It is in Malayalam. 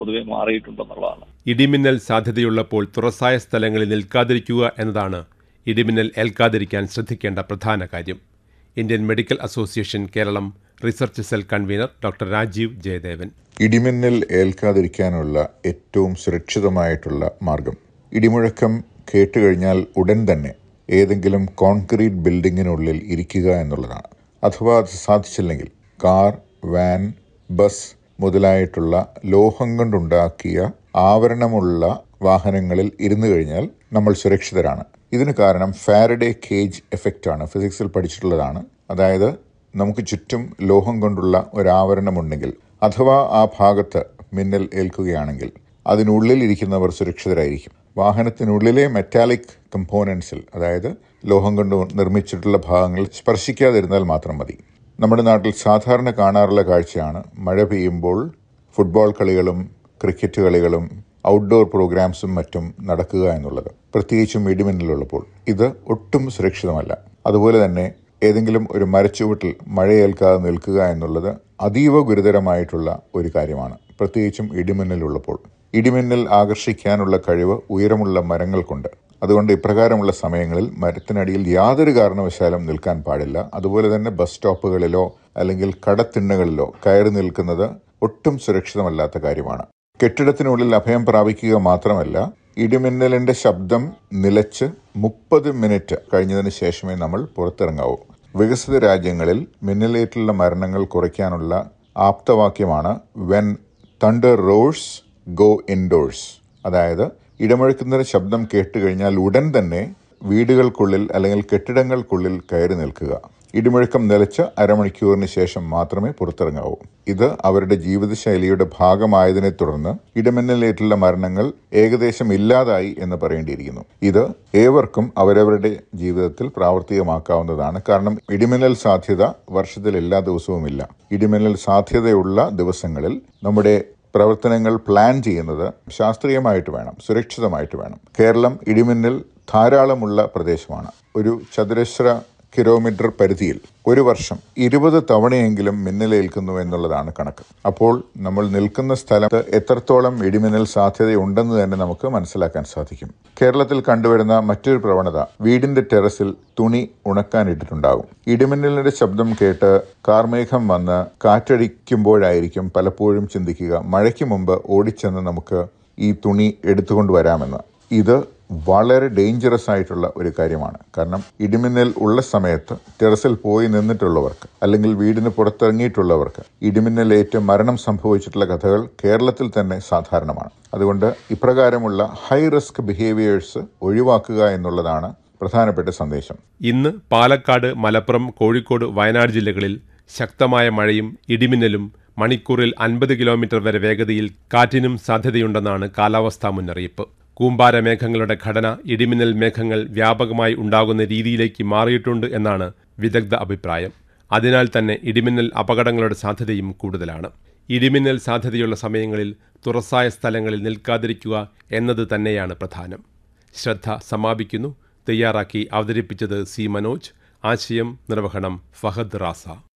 പൊതുവെ മാറിയിട്ടുണ്ടെന്നുള്ളതാണ് ഇടിമിന്നൽ സാധ്യതയുള്ളപ്പോൾ തുറസായ സ്ഥലങ്ങളിൽ നിൽക്കാതിരിക്കുക എന്നതാണ് ഇടിമിന്നൽ ഏൽക്കാതിരിക്കാൻ ശ്രദ്ധിക്കേണ്ട പ്രധാന കാര്യം Indian medical association Keralam research cell convener doctor Rajeev Jayadevan ഇടിമിന്നൽ ഏൽക്കാതിരിക്കാനുള്ള ഏറ്റവും സുരക്ഷിതമായിട്ടുള്ള മാർഗം ഇടിമുഴക്കം കേട്ടുകഴിഞ്ഞാൽ ഉടൻ തന്നെ ഏതെങ്കിലും കോൺക്രീറ്റ് ബിൽഡിങ്ങിനുള്ളിൽ ഇരിക്കുക എന്നുള്ളതാണ് അഥവാ അത് സാധിച്ചില്ലെങ്കിൽ കാർ വാൻ ബസ് മുതലായിട്ടുള്ള ലോഹം കൊണ്ടുണ്ടാക്കിയ ആവരണമുള്ള വാഹനങ്ങളിൽ ഇരുന്നു കഴിഞ്ഞാൽ നമ്മൾ സുരക്ഷിതരാണ് ഇതിന് കാരണം ഫാരഡേ കേജ് എഫക്റ്റ് ആണ് ഫിസിക്സിൽ പഠിച്ചിട്ടുള്ളതാണ് അതായത് നമുക്ക് ചുറ്റും ലോഹം കൊണ്ടുള്ള ഒരാവരണമുണ്ടെങ്കിൽ അഥവാ ആ ഭാഗത്ത് മിന്നൽ ഏൽക്കുകയാണെങ്കിൽ അതിനുള്ളിൽ ഇരിക്കുന്നവർ സുരക്ഷിതരായിരിക്കും വാഹനത്തിനുള്ളിലെ മെറ്റാലിക് കമ്പോണൻസിൽ അതായത് ലോഹം കൊണ്ട് നിർമ്മിച്ചിട്ടുള്ള ഭാഗങ്ങൾ സ്പർശിക്കാതിരുന്നാൽ മാത്രം മതി നമ്മുടെ നാട്ടിൽ സാധാരണ കാണാറുള്ള കാഴ്ചയാണ് മഴ പെയ്യുമ്പോൾ ഫുട്ബോൾ കളികളും ക്രിക്കറ്റ് കളികളും ഔട്ട്ഡോർ പ്രോഗ്രാംസും മറ്റും നടക്കുക എന്നുള്ളത് പ്രത്യേകിച്ചും ഇടിമിന്നലുള്ളപ്പോൾ ഇത് ഒട്ടും സുരക്ഷിതമല്ല അതുപോലെ തന്നെ ഏതെങ്കിലും ഒരു മരച്ചുവട്ടിൽ മഴയേൽക്കാതെ നിൽക്കുക എന്നുള്ളത് അതീവ ഗുരുതരമായിട്ടുള്ള ഒരു കാര്യമാണ് പ്രത്യേകിച്ചും ഇടിമിന്നലുള്ളപ്പോൾ ഇടിമിന്നൽ ആകർഷിക്കാനുള്ള കഴിവ് ഉയരമുള്ള മരങ്ങൾക്കുണ്ട് അതുകൊണ്ട് ഇപ്രകാരമുള്ള സമയങ്ങളിൽ മരത്തിനടിയിൽ യാതൊരു കാരണവശാലും നിൽക്കാൻ പാടില്ല അതുപോലെ തന്നെ ബസ് സ്റ്റോപ്പുകളിലോ അല്ലെങ്കിൽ കടത്തിണ്ണകളിലോ കയറി നിൽക്കുന്നത് ഒട്ടും സുരക്ഷിതമല്ലാത്ത കാര്യമാണ് കെട്ടിടത്തിനുള്ളിൽ അഭയം പ്രാപിക്കുക മാത്രമല്ല ഇടിമിന്നലിന്റെ ശബ്ദം നിലച്ച് മുപ്പത് മിനിറ്റ് കഴിഞ്ഞതിന് ശേഷമേ നമ്മൾ പുറത്തിറങ്ങാവൂ വികസിത രാജ്യങ്ങളിൽ മിന്നലേറ്റുള്ള മരണങ്ങൾ കുറയ്ക്കാനുള്ള ആപ്തവാക്യമാണ് when thunder roars go indoors അതായത് ഇടമുഴക്കുന്നതിന് ശബ്ദം കേട്ടുകഴിഞ്ഞാൽ ഉടൻ തന്നെ വീടുകൾക്കുള്ളിൽ അല്ലെങ്കിൽ കെട്ടിടങ്ങൾക്കുള്ളിൽ കയറി നിൽക്കുക ഇടിമുഴക്കം നിലച്ച് അരമണിക്കൂറിന് ശേഷം മാത്രമേ പുറത്തിറങ്ങാവൂ ഇത് അവരുടെ ജീവിതശൈലിയുടെ ഭാഗമായതിനെ തുടർന്ന് ഇടിമിന്നലേറ്റുള്ള മരണങ്ങൾ ഏകദേശം ഇല്ലാതായി എന്ന് പറയേണ്ടിയിരിക്കുന്നു ഇത് ഏവർക്കും അവരവരുടെ ജീവിതത്തിൽ പ്രാവർത്തികമാക്കാവുന്നതാണ് കാരണം ഇടിമിന്നൽ സാധ്യത വർഷത്തിൽ എല്ലാ ദിവസവുമില്ല ഇടിമിന്നൽ സാധ്യതയുള്ള ദിവസങ്ങളിൽ നമ്മുടെ പ്രവർത്തനങ്ങൾ പ്ലാൻ ചെയ്യുന്നത് ശാസ്ത്രീയമായിട്ട് വേണം സുരക്ഷിതമായിട്ട് വേണം കേരളം ഇടിമിന്നൽ ധാരാളമുള്ള പ്രദേശമാണ് ഒരു ചതുരശ്ര കിലോമീറ്റർ പരിധിയിൽ ഒരു വർഷം ഇരുപത് തവണയെങ്കിലും മിന്നലേൽക്കുന്നു എന്നുള്ളതാണ് കണക്ക് അപ്പോൾ നമ്മൾ നിൽക്കുന്ന സ്ഥലത്ത് എത്രത്തോളം ഇടിമിന്നൽ സാധ്യതയുണ്ടെന്ന് തന്നെ നമുക്ക് മനസ്സിലാക്കാൻ സാധിക്കും കേരളത്തിൽ കണ്ടുവരുന്ന മറ്റൊരു പ്രവണത വീടിന്റെ ടെറസിൽ തുണി ഉണക്കാനിട്ടിട്ടുണ്ടാകും ഇടിമിന്നലിന്റെ ശബ്ദം കേട്ട് കാർമേഘം വന്ന് കാറ്റടിക്കുമ്പോഴായിരിക്കും പലപ്പോഴും ചിന്തിക്കുക മഴയ്ക്ക് മുമ്പ് ഓടിച്ചെന്ന് നമുക്ക് ഈ തുണി എടുത്തുകൊണ്ട് വരാമെന്ന് ഇത് വളരെ ഡേഞ്ചറസ് ആയിട്ടുള്ള ഒരു കാര്യമാണ് കാരണം ഇടിമിന്നൽ ഉള്ള സമയത്ത് ടെറസിൽ പോയി നിന്നിട്ടുള്ളവർക്ക് അല്ലെങ്കിൽ വീടിന് പുറത്തിറങ്ങിയിട്ടുള്ളവർക്ക് ഇടിമിന്നലേറ്റ് മരണം സംഭവിച്ചിട്ടുള്ള കഥകൾ കേരളത്തിൽ തന്നെ സാധാരണമാണ് അതുകൊണ്ട് ഇപ്രകാരമുള്ള ഹൈ റിസ്ക് ബിഹേവിയേഴ്സ് ഒഴിവാക്കുക എന്നുള്ളതാണ് പ്രധാനപ്പെട്ട സന്ദേശം ഇന്ന് പാലക്കാട് മലപ്പുറം കോഴിക്കോട് വയനാട് ജില്ലകളിൽ ശക്തമായ മഴയും ഇടിമിന്നലും മണിക്കൂറിൽ അൻപത് കിലോമീറ്റർ വരെ വേഗതയിൽ കാറ്റിനും സാധ്യതയുണ്ടെന്നാണ് കാലാവസ്ഥാ മുന്നറിയിപ്പ് കൂമ്പാര മേഘങ്ങളുടെ ഘടന ഇടിമിന്നൽ മേഘങ്ങൾ വ്യാപകമായി ഉണ്ടാകുന്ന രീതിയിലേക്ക് മാറിയിട്ടുണ്ട് എന്നാണ് വിദഗ്ധ അഭിപ്രായം അതിനാൽ തന്നെ ഇടിമിന്നൽ അപകടങ്ങളുടെ സാധ്യതയും കൂടുതലാണ് ഇടിമിന്നൽ സാധ്യതയുള്ള സമയങ്ങളിൽ തുറസായ സ്ഥലങ്ങളിൽ നിൽക്കാതിരിക്കുക എന്നത് തന്നെയാണ് പ്രധാനം ശ്രദ്ധ സമാപിക്കുന്നു തയ്യാറാക്കി അവതരിപ്പിച്ചത് സി മനോജ് ആശയം നിർവഹണം ഫഹദ് റാസ